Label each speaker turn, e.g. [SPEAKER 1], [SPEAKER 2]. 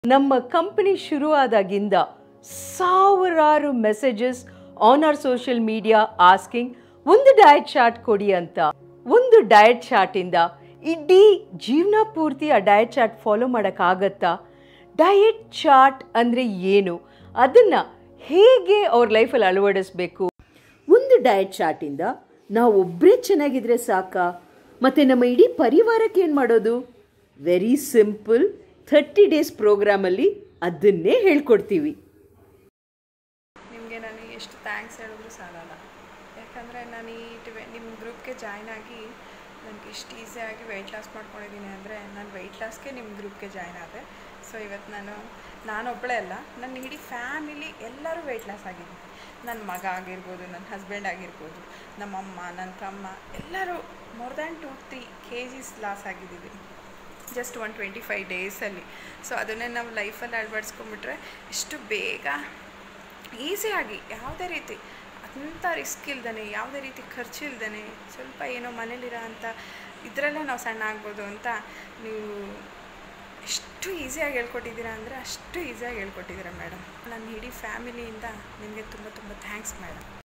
[SPEAKER 1] ನಮ್ಮ ಕಂಪನಿ ಶುರುವಾದಾಗಿಂದ ಸಾವಿರಾರು messages on our social media asking ಒಂದು ಡಯಟ್ ಚಾರ್ಟ್ ಕೊಡಿ ಅಂತ ಒಂದು ಡಯಟ್ ಚಾರ್ಟಿಂದ ಇಡೀ ಜೀವನ ಪೂರ್ತಿ ಆ ಡಯಟ್ ಚಾರ್ಟ್ ಫಾಲೋ ಮಾಡೋಕ್ಕಾಗತ್ತಾ ಡಯಟ್ ಚಾರ್ಟ್ ಅಂದರೆ ಏನು ಅದನ್ನು ಹೇಗೆ ಅವ್ರ ಲೈಫಲ್ಲಿ ಅಳವಡಿಸ್ಬೇಕು ಒಂದು ಡಯಟ್ ಚಾರ್ಟಿಂದ ನಾವು ಒಬ್ಬರೇ ಚೆನ್ನಾಗಿದ್ರೆ ಸಾಕಾ ಮತ್ತು ನಮ್ಮ ಇಡೀ ಪರಿವಾರಕ್ಕೆ ಏನು ಮಾಡೋದು ವೆರಿ ಸಿಂಪಲ್ ಥರ್ಟಿ ಡೇಸ್ ಪ್ರೋಗ್ರಾಮಲ್ಲಿ ಅದನ್ನೇ ಹೇಳ್ಕೊಡ್ತೀವಿ
[SPEAKER 2] ನಿಮಗೆ ನಾನು ಎಷ್ಟು ಥ್ಯಾಂಕ್ಸ್ ಹೇಳಿದ್ರು ಸಾಲಲ್ಲ ಯಾಕಂದರೆ ನಾನು ಈ ಟಿವೆ ನಿಮ್ಮ ಗ್ರೂಪ್ಗೆ ಜಾಯ್ನ್ ಆಗಿ ನನಗೆ ಇಷ್ಟು ಈಸಿಯಾಗಿ ವೆಯ್ಟ್ ಲಾಸ್ ಮಾಡ್ಕೊಂಡಿದ್ದೀನಿ ಅಂದರೆ ನಾನು ವೆಯ್ಟ್ ಲಾಸ್ಗೆ ನಿಮ್ಮ ಗ್ರೂಪ್ಗೆ ಜಾಯ್ನ್ ಆದೆ ಸೊ ಇವತ್ತು ನಾನು ನಾನೊಬ್ಬಳೇ ಅಲ್ಲ ನನ್ನ ಇಡೀ ಫ್ಯಾಮಿಲಿ ಎಲ್ಲರೂ ವೆಯ್ಟ್ ಲಾಸ್ ಆಗಿದ್ದೀನಿ ನನ್ನ ಮಗ ಆಗಿರ್ಬೋದು ನನ್ನ ಹಸ್ಬೆಂಡ್ ಆಗಿರ್ಬೋದು ನಮ್ಮಮ್ಮ ನನ್ನ ತಮ್ಮ ಎಲ್ಲರೂ more than two three kgs loss ಆಗಿದ್ದೀವಿ ಜಸ್ಟ್ ಒನ್ ಟ್ವೆಂಟಿ ಫೈವ್ ಡೇಸಲ್ಲಿ ಸೊ ಅದನ್ನೇ ನಾವು ಲೈಫಲ್ಲಿ ಅಳವಡಿಸ್ಕೊಂಬಿಟ್ರೆ ಎಷ್ಟು ಬೇಗ ಈಸಿಯಾಗಿ ಯಾವುದೇ ರೀತಿ ಅಂಥ ರಿಸ್ಕ್ ಇಲ್ದೇ ಯಾವುದೇ ರೀತಿ ಖರ್ಚು ಇಲ್ದೇ ಸ್ವಲ್ಪ ಏನೋ ಮನೇಲಿರೋ ಅಂಥ ಇದರಲ್ಲೇ ನಾವು ಸಣ್ಣ ಆಗ್ಬೋದು ಅಂತ ನೀವು ಎಷ್ಟು ಈಸಿಯಾಗಿ ಹೇಳ್ಕೊಟ್ಟಿದ್ದೀರಾ ಅಂದರೆ ಅಷ್ಟು ಈಸಿಯಾಗಿ ಹೇಳ್ಕೊಟ್ಟಿದ್ದೀರಾ ಮೇಡಮ್ ನನ್ನ ಇಡೀ ಫ್ಯಾಮಿಲಿಯಿಂದ ನಿಮಗೆ ತುಂಬ ತುಂಬ ಥ್ಯಾಂಕ್ಸ್ ಮೇಡಮ್